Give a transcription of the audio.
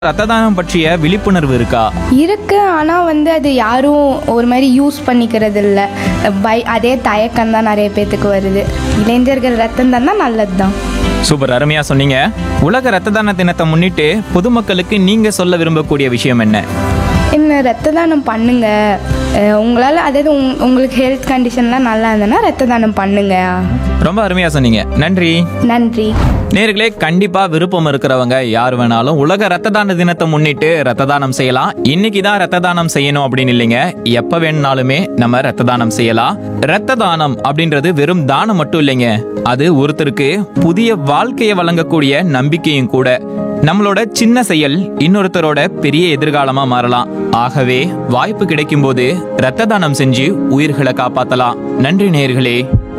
ரத்த தானம் பற்றிய விழிப்புணர்வு இருக்கா இருக்கு ஆனால் வந்து அது யாரும் ஒரு மாதிரி யூஸ் பண்ணிக்கிறது இல்லை பை அதே தயக்கம் தான் நிறைய பேர்த்துக்கு வருது இளைஞர்கள் ரத்தம் தான் நல்லது தான் சூப்பர் அருமையா சொன்னீங்க உலக ரத்த தான தினத்தை முன்னிட்டு பொதுமக்களுக்கு நீங்க சொல்ல விரும்பக்கூடிய விஷயம் என்ன என்ன ரத்த தானம் பண்ணுங்க அஹ் உங்களால் அதாவது உங் உங்களுக்கு ஹெல்த் கண்டிஷன்லாம் நல்லா இருந்ததுன்னா ரத்த தானம் பண்ணுங்க ரொம்ப அருமையா சொன்னீங்க நன்றி நன்றி நேர்களே கண்டிப்பா விருப்பம் இருக்கிறவங்க யார் வேணாலும் உலக ரத்த தான தினத்தை முன்னிட்டு ரத்த தானம் செய்யலாம் இன்னைக்கு தான் ரத்த தானம் செய்யணும் அப்படின்னு இல்லைங்க எப்ப வேணும்னாலுமே நம்ம ரத்த தானம் செய்யலாம் ரத்த தானம் அப்படின்றது வெறும் தானம் மட்டும் இல்லைங்க அது ஒருத்தருக்கு புதிய வாழ்க்கையை வழங்கக்கூடிய நம்பிக்கையும் கூட நம்மளோட சின்ன செயல் இன்னொருத்தரோட பெரிய எதிர்காலமா மாறலாம் ஆகவே வாய்ப்பு கிடைக்கும் போது ரத்த தானம் செஞ்சு உயிர்களை காப்பாத்தலாம் நன்றி நேயர்களே